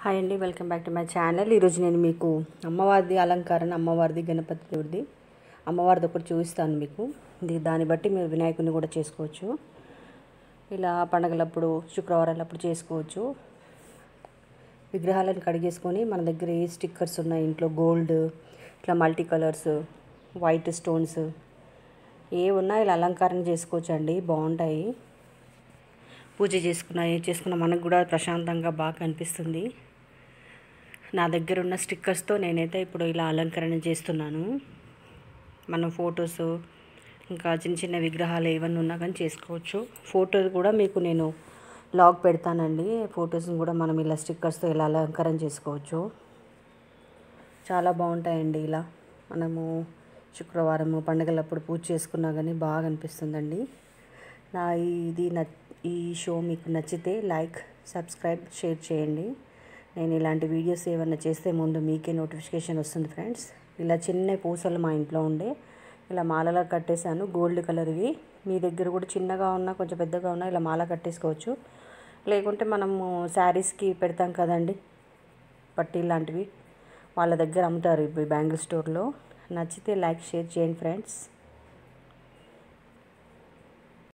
hi అండి welcome back to my channel ఈరోజు నేను మీకు అమ్మవారిది అలంకరణ అమ్మవారిది గణపతి దేవుడిది అమ్మవారిది ఒకటి చూపిస్తాను మీకు ఇది దాన్ని బట్టి మీరు వినాయకుడిని కూడా చేసుకోవచ్చు ఇలా పండగలప్పుడు శుక్రవారాలప్పుడు చేసుకోవచ్చు విగ్రహాలను కడిగేసుకొని మన దగ్గర ఏ స్టిక్కర్స్ ఉన్నాయి ఇంట్లో గోల్డ్ ఇట్లా మల్టీ కలర్స్ వైట్ స్టోన్స్ ఏ ఉన్నా ఇలా అలంకరణ చేసుకోవచ్చు అండి బాగుంటాయి పూజ చేసుకున్న ఏ చేసుకున్న మనకు కూడా ప్రశాంతంగా బాగా కనిపిస్తుంది నా దగ్గర ఉన్న స్టిక్కర్స్తో నేనైతే ఇప్పుడు ఇలా అలంకరణ చేస్తున్నాను మనం ఫొటోస్ ఇంకా చిన్న చిన్న విగ్రహాలు ఏమన్నా ఉన్నా కానీ చేసుకోవచ్చు ఫోటోలు కూడా మీకు నేను లాగ్ పెడతానండి ఫొటోస్ని కూడా మనం ఇలా స్టిక్కర్స్తో ఇలా అలంకరణ చేసుకోవచ్చు చాలా బాగుంటాయండి ఇలా మనము శుక్రవారము పండుగలప్పుడు పూజ చేసుకున్నా కానీ బాగా అనిపిస్తుందండి నా ఇది న ఈ షో మీకు నచ్చితే లైక్ సబ్స్క్రైబ్ షేర్ చేయండి నేను ఇలాంటి వీడియోస్ ఏమైనా చేస్తే ముందు మీకే నోటిఫికేషన్ వస్తుంది ఫ్రెండ్స్ ఇలా చిన్న పూసలు మా ఇంట్లో ఉండే ఇలా మాలలా కట్టేశాను గోల్డ్ కలర్వి మీ దగ్గర కూడా చిన్నగా ఉన్నా కొంచెం పెద్దగా ఉన్నా ఇలా మాల కట్టేసుకోవచ్చు లేకుంటే మనము శారీస్కి పెడతాం కదండి పట్టీ లాంటివి వాళ్ళ దగ్గర అమ్ముతారు ఇప్పుడు బ్యాంగిల్ స్టోర్లో నచ్చితే లైక్ షేర్ చేయండి ఫ్రెండ్స్